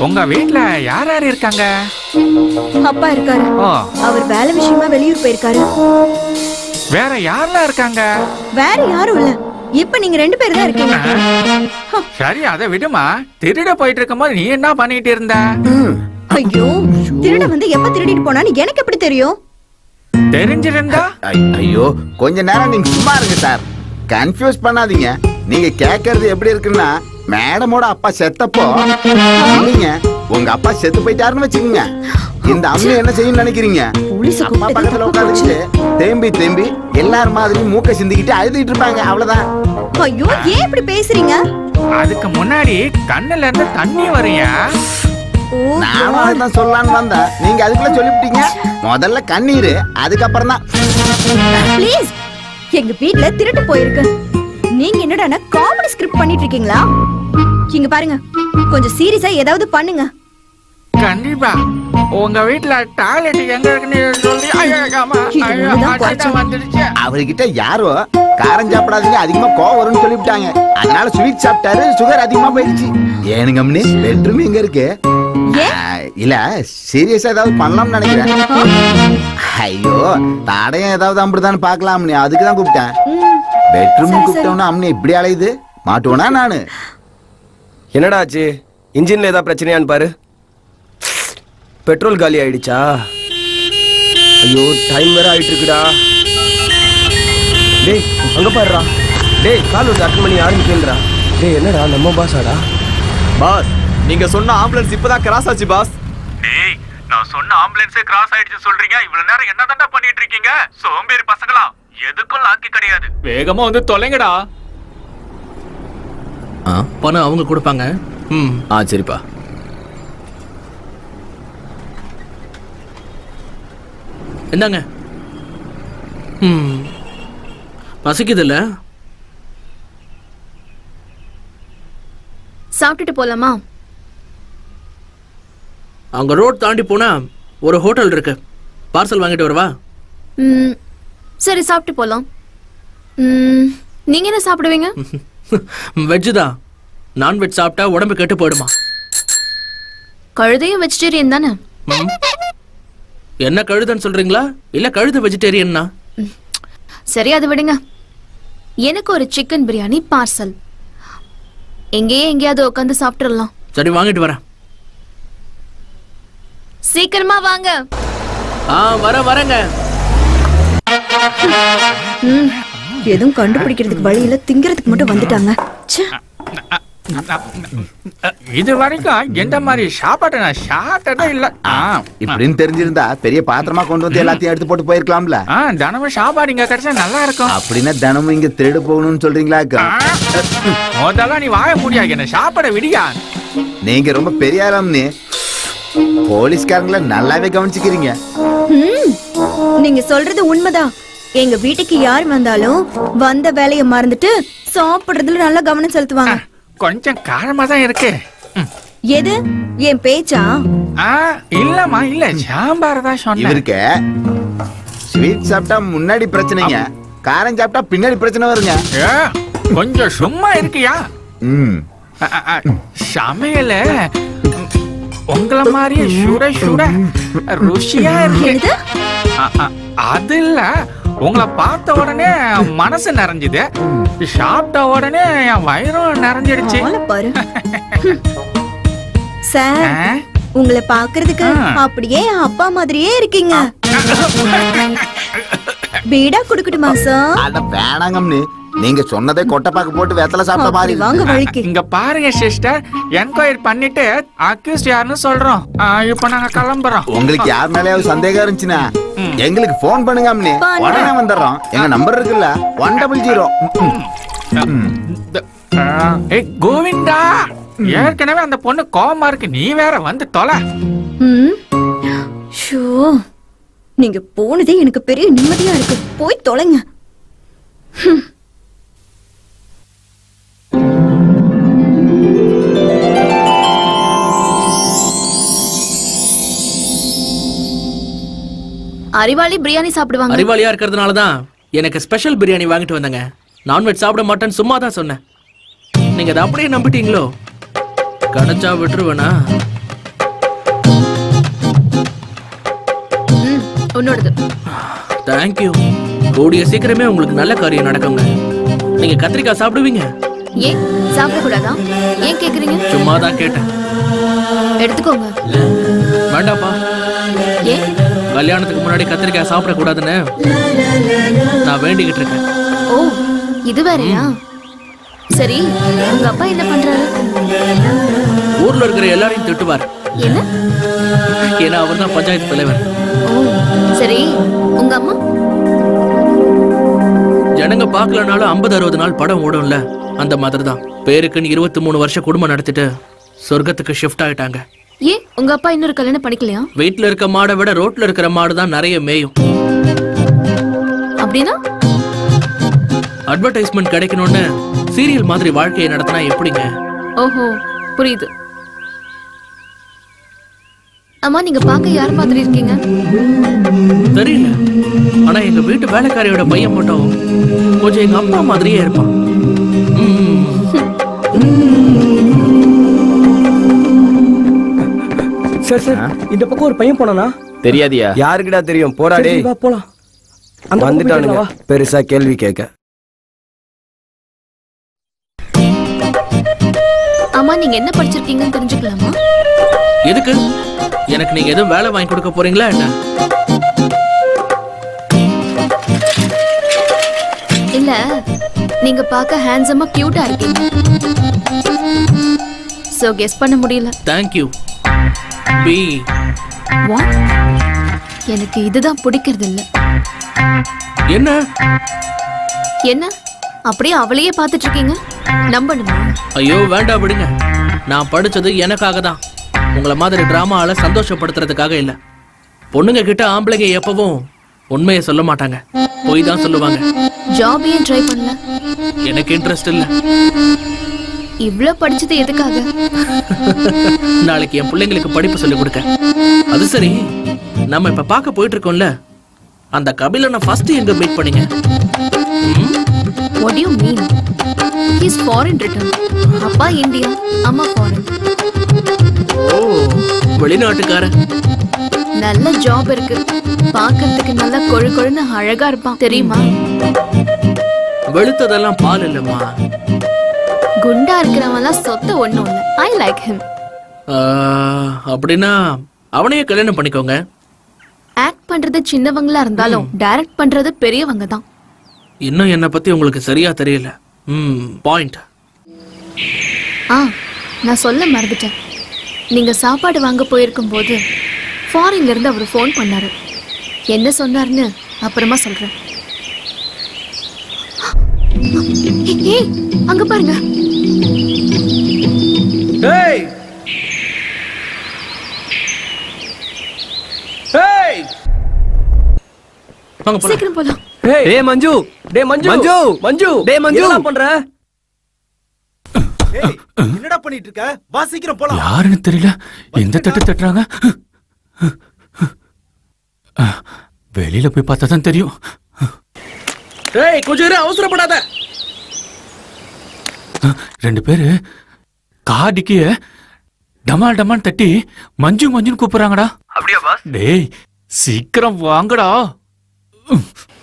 உங்க வீட்ல யார் யார் இருக்காங்க அப்பா இருக்காரு ஓ அவர் வேலை விஷயமா வெளியூர் போயிருக்காரு வேற யாரெல்லாம் இருக்காங்க வேற யாரும் இல்ல இப்ப நீங்க ரெண்டு பேரும் தான் இருக்கீங்க சரி அதை விடுமா திருட போயிட்டு இருக்கும்போது நீ என்ன பண்ணிட்டு இருந்த ஐயோ திருட வந்து எப்ப திருடிட்டு போனான்னு எனக்கு எப்படி தெரியும் தெரிஞ்சிருந்தா ஐ- ஐயோ கொஞ்ச நேரம் நீங்க சும்மா இருங்க சார் கன்ஃபியூஸ் பண்ணாதீங்க நீங்க கேக்குறது எப்படி இருக்குன்னா மேடமோட அப்பா செத்தப்போ இல்லைங்க உங்க அப்பா செத்து போயிட்டாருன்னு வச்சுக்கோங்க இந்த அம்மி என்ன செய்யும் நினைக்கிறீங்க போலீஸ அப்பா கூப்பிட்டு பக்கத்துல உட்காந்துட்டு தேம்பி தேம்பி எல்லார் மாதிரியும் மூக்க சிந்திக்கிட்டு அழுதுட்டு இருப்பாங்க அவ்வளவுதான் ஐயோ ஏன் இப்படி பேசுறீங்க அதுக்கு முன்னாடி கண்ணுல இருந்து தண்ணி வரையா ஓ நானும் அதுதான் சொல்லலாம்னு வந்தேன் நீங்க அதுக்குள்ள சொல்லிவிட்டீங்க முதல்ல கண்ணீர் அதுக்கப்புறம் தான் ப்ளீஸ் எங்க வீட்ல திருட்டு போயிருக்கு நீங்க என்னடா காமெடி ஸ்கிரிப்ட் பண்ணிட்டு இருக்கீங்களா இங்க பாருங்க கொஞ்சம் சீரியஸா ஏதாவது பண்ணுங்க கண்டிப்பா உங்க வீட்ல டாய்லெட் எங்க இருக்குன்னு சொல்லி ஐயோ, ஆமா, இது ஐயோ, ஒண்ணுதான் அதான் குறைச்சல். வந்துடுச்சு அவர்கிட்ட யாரோ காரம் சாப்பிடாதீங்க அதிகமா கோவம் வரும்னு சொல்லிவிட்டாங்க அதனால ஸ்வீட் சாப்பிட்டாரு சுகர் அதிகமா போயிடுச்சு ஏனுங்க அம்மனி பெட்ரூம் எங்க இருக்கு ஏன்? ஆ, இல்ல சீரியஸா ஏதாவது பண்ணலாம்னு நினைக்கிறேன் ஐயோ தாடையும் ஏதாவது அம்பிடுதான்னு பாக்கலாம் அம்மனி அதுக்கு தான் கூப்பிட்டேன் ம், பெட்ரூம் சரி, கூப்பிட்டோம்னா அம்மனி இப்படி அலையுது மாட்டுவனா நானு என்னடா ஆச்சு இன்ஜின்ல ஏதாவது பிரச்சனையான்னு பாரு பெட்ரோல் காலி ஆயிடுச்சா ஐயோ டைம் வேற ஆயிட்டு இருக்குடா டேய் அங்க பாருடா டேய் கால் வந்து அட்டன் பண்ணி ஆரம்பிக்கேன்றா டேய் என்னடா நம்ம பாஸாடா பாஸ் நீங்க சொன்ன ஆம்புலன்ஸ் இப்பதான் கிராஸ் ஆச்சு பாஸ் டேய் நான் சொன்ன ஆம்புலன்ஸே கிராஸ் ஆயிடுச்சு சொல்றீங்க இவ்வளவு நேரம் என்ன பண்ணிட்டு இருக்கீங்க சோம்பேறி பசங்களா எதுக்கும் லாக்கி கிடையாது வேகமா வந்து தொலைங்கடா பணம் அவங்க கொடுப்பாங்க ம் ஆ சரிப்பா இந்தாங்க ம் பசிக்குதுல்ல சாப்பிட்டுட்டு போலாமா அங்க ரோட் தாண்டி போனா ஒரு ஹோட்டல் இருக்கு பார்சல் வாங்கிட்டு வரவா ம், சரி சாப்பிட்டு போலாம் ம், நீங்க என்ன சாப்பிடுவீங்க வெஜ்ஜு தான் நான்வெஜ் சாப்பிட்டா உடம்பு கெட்டு போயிடுமா கழுதையும் வெஜிடேரியன் தானே ம். என்ன கழுதன்னு சொல்றீங்களா இல்ல கழுத வெஜிடேரியன்னா சரி அது விடுங்க எனக்கு ஒரு சிக்கன் பிரியாணி பார்சல் எங்கேயே எங்கேயாவது உட்காந்து சாப்பிட்டுறலாம் சரி வாங்கிட்டு வரேன் சீக்கிரமா வாங்க ஆ வர வரேங்க ம், எதுவும் கண்டுபிடிக்கிறதுக்கு வழி இல்ல திங்கிறதுக்கு மட்டும் வந்துட்டாங்க ச்சே. இது வரைக்கும் எந்த மாதிரி சாப்பாட்டை நான் சாப்பிட்டதே இல்ல ஆ, இப்படின்னு தெரிஞ்சிருந்தா பெரிய பாத்திரமா கொண்டு வந்து எல்லாத்தையும் எடுத்து போட்டு போயிருக்கலாம்ல ஆ தினமும் சாப்பாடு இங்க கிடைச்சா நல்லா இருக்கும் அப்படின்னா தினமும் இங்க திருடு போகணும்னு சொல்றீங்களா அக்கா? ஆ, முதல்ல நீ வாய முடியாது என்ன சாப்பாட விடியா நீங்க ரொம்ப பெரிய ஆளாம்னு போலீஸ்காரங்கள நல்லாவே கவனிச்சுக்கிறீங்க ம், நீங்க சொல்றது உண்மைதான் எங்க வீட்டுக்கு யார் வந்தாலும் வந்த வேலைய மறந்துட்டு சாப்பிடுறதுல நல்லா கவனம் செலுத்துவாங்க கொஞ்சம் காரமா தான் இருக்கு ம். எது என் பேச்சா ஆ இல்லம்மா இல்ல சாம்பார் தான் சொன்னேன் இவருக்கு ஸ்வீட் சாப்பிட்டா முன்னாடி பிரச்சனைங்க காரம் சாப்பிட்டா பின்னாடி பிரச்சனை வருங்க ஏ, கொஞ்சம் சும்மா இருக்கியா ம் அ, அ, அ, சமையல ம், உங்கள மாதிரியே சுட சுட ருசியா இருக்கு என்னது அ, அ, அது இல்ல உங்களை பார்த்த உடனே மனசு நிறைஞ்சுது சாப்பிட்ட உடனே என் வயிறும் நிறைஞ்சிடுச்சு ஆளை பாரு ஹம். சார் ஆ? உங்களை பாக்குறதுக்கு ஆ. அப்படியே என் அப்பா மாதிரியே இருக்கீங்க பீடா குடுக்கட்டுமா சார் அட வேணாங்கம்னு நீங்க சொன்னதே கொட்டைப்பாக்கு போட்டு வெத்தலை சாப்பிட்ட மாதிரி அப்படி வாங்க இருக்கு. வழிக்கு இங்க பாருங்க சிஸ்டர் என்கொயரி பண்ணிட்டு அக்யூஸ்ட் யாருன்னு சொல்றோம் ஆ, இப்ப நாங்க கிளம்புறோம் உங்களுக்கு யார் மேலயாவது சந்தேகம் இருந்துச்சுன்னா ம். எங்களுக்கு போன் பண்ணுங்க அம்னி பண்ணுங்க. உடனே வந்துடுறோம் எங்க நம்பர் இருக்குல்ல ஒன் டபுள் ஜீரோ இந்த- ஆ, ஏய் கோவிந்தா ஏற்கனவே அந்த பொண்ணு கோவமா இருக்கு நீ வேற வந்து தொலை ம். ஷோ நீங்க போனதே எனக்கு பெரிய நிம்மதியா இருக்கு போய் தொலைங்க ஹம். அறிவாளி பிரியாணி சாப்பிடுவாங்க அறிவாளியா இருக்கிறதுனால தான் எனக்கு ஸ்பெஷல் பிரியாணி வாங்கிட்டு வந்தேங்க நான்வெஜ் சாப்பிட மாட்டேன்னு சும்மா தான் சொன்னேன் நீங்க அதை அப்படியே நம்பிட்டீங்களோ கிடைச்சா விட்டுருவேனா உன்னோடது தேங்க்யூ கூடிய சீக்கிரமே உங்களுக்கு நல்ல காரியம் நடக்குங்க நீங்க கத்திரிக்காய் சாப்பிடுவீங்க ஏன் சாப்பிடக்கூடாதா ஏன் கேக்குறீங்க சும்மா தான் கேட்டேன் எடுத்துக்கோங்க வேண்டாப்பா ஏன் கல்யாணத்துக்கு முன்னாடி கத்திரிக்காய் சாப்பிடக்கூடாதுன்னு நான் வேண்டிக்கிட்டு இருக்கேன் ஓ இது வேறயா சரி உங்க அப்பா என்ன பண்றாரு ஊர்ல இருக்கிற எல்லாரையும் திட்டுவார் என்ன ஏன்னா அவர் தான் பஞ்சாயத்து தலைவர் ஓ சரி உங்க அம்மா ஜனங்க பார்க்கலனாலும் ஐம்பது அறுபது நாள் படம் ஓடும்ல அந்த மாதிரி தான் பேருக்குன்னு இருபத்தி மூணு வருஷம் குடும்பம் நடத்திட்டு சொர்க்கத்துக்கு ஷிஃப்ட் ஆயிட்டாங்க ஏன் உங்க அப்பா இன்னொரு கல்யாணம் பண்ணிக்கலையா வீட்ல இருக்க மாடை விட ரோட்ல இருக்கிற மாடு தான் நிறைய மேயும் அப்படின்னா அட்வர்டைஸ்மெண்ட் கிடைக்கணும்னு சீரியல் மாதிரி வாழ்க்கையை நடத்தினா எப்படிங்க ஓஹோ புரியுது அம்மா நீங்க பார்க்க யார் மாதிரி இருக்கீங்க தெரியல ஆனா எங்க வீட்டு வேலைக்காரியோட பையன் மட்டும் கொஞ்சம் எங்க அப்பா மாதிரியே இருப்பான் ம், சார் சார் இந்த பக்கம் ஒரு பையன் போனானா தெரியாதியா யாருக்குடா தெரியும் போடா சரி, டேய் வா போலாம் அந்த பக்கம் வந்துட்டானுங்க போயிடலாம், வா. பெருசா கேள்வி கேட்க அம்மா நீங்க என்ன படிச்சிருக்கீங்கன்னு தெரிஞ்சுக்கலாமா எதுக்கு எனக்கு நீங்க எதுவும் வேலை வாங்கி கொடுக்க போறீங்களா என்ன இல்ல நீங்க பார்க்க ஹேண்ட்ஸமா கியூட்டா இருக்கீங்க சோ கெஸ் பண்ண முடியல தேங்க்யூ பி வாட் எனக்கு இதுதான் பிடிக்கிறது இல்ல என்ன என்ன அப்படியே அவளையே பார்த்துட்டு இருக்கீங்க நம்பணுமா ஐயோ வேண்டாம் விடுங்க நான் படிச்சது எனக்காக தான் உங்களை மாதிரி டிராமால சந்தோஷப்படுத்துறதுக்காக இல்ல பொண்ணுங்க கிட்ட ஆம்பளைங்க எப்பவும் உண்மையை சொல்ல மாட்டாங்க பொய் தான் சொல்லுவாங்க ஜாப் ஏன் ட்ரை பண்ணல எனக்கு இன்ட்ரெஸ்ட் இல்ல இவ்ளோ படிச்சது எதுக்காக நாளைக்கு என் பிள்ளைங்களுக்கு படிப்பு சொல்லி கொடுக்க அது சரி நம்ம இப்ப பார்க்க போயிட்டு இருக்கோம்ல அந்த கபிலனை ஃபர்ஸ்ட் எங்க மீட் பண்ணீங்க ம்? What you mean his foreign return அப்பா இந்தியா அம்மா ஃபாரின் ஓ வெளிநாட்டுக்காரன் நல்ல ஜாப் இருக்கு பார்க்கிறதுக்கு நல்லா கொழு கொழுன்னு அழகா இருப்பான் தெரியுமா வெளுத்ததெல்லாம் பால் இல்லம்மா குண்டா இருக்கிறவன்லாம் சொத்த ஒண்ணும் இல்ல ஐ லைக் ஹிம் ஆ, அப்படின்னா அவனையே கல்யாணம் பண்ணிக்கோங்க ஆக்ட் பண்றது சின்னவங்களா இருந்தாலும் டைரக்ட் பண்றது பெரியவங்க தான் இன்னும் என்னை பத்தி உங்களுக்கு சரியா தெரியல ம் பாயிண்ட் ஆ நான் சொல்ல மறந்துட்டேன் நீங்க சாப்பாடு வாங்க போயிருக்கும் போது ஃபாரின்ல இருந்து அவர் ஃபோன் பண்ணாரு என்ன சொன்னாருன்னு அப்புறமா சொல்றேன் ஏய், ஏய் அங்க பாருங்க ஏய் ஏய் வாங்க போலாம் சீக்கிரம் போலாம் ஏய் டேய் மஞ்சு டேய் மஞ்சு மஞ்சு! மஞ்சு டேய் மஞ்சு! என்னடா பண்ற என்னடா பண்ணிட்டு இருக்க வா சீக்கிரம் போலாம் யாருன்னு தெரியல எந்த தட்டு தட்டுறாங்க அஹ், வெளியில போய் பார்த்தா தான் தெரியும் ஏய் கொஞ்சம் இரு அவசரப்படாத அஹ், ரெண்டு பேரு காடிக்கிய டமால் டமால் தட்டி மஞ்சு மஞ்சுன்னு கூப்பிடுறாங்கடா அப்படியா பாஸ் டேய் சீக்கிரம் வாங்கடா உம்.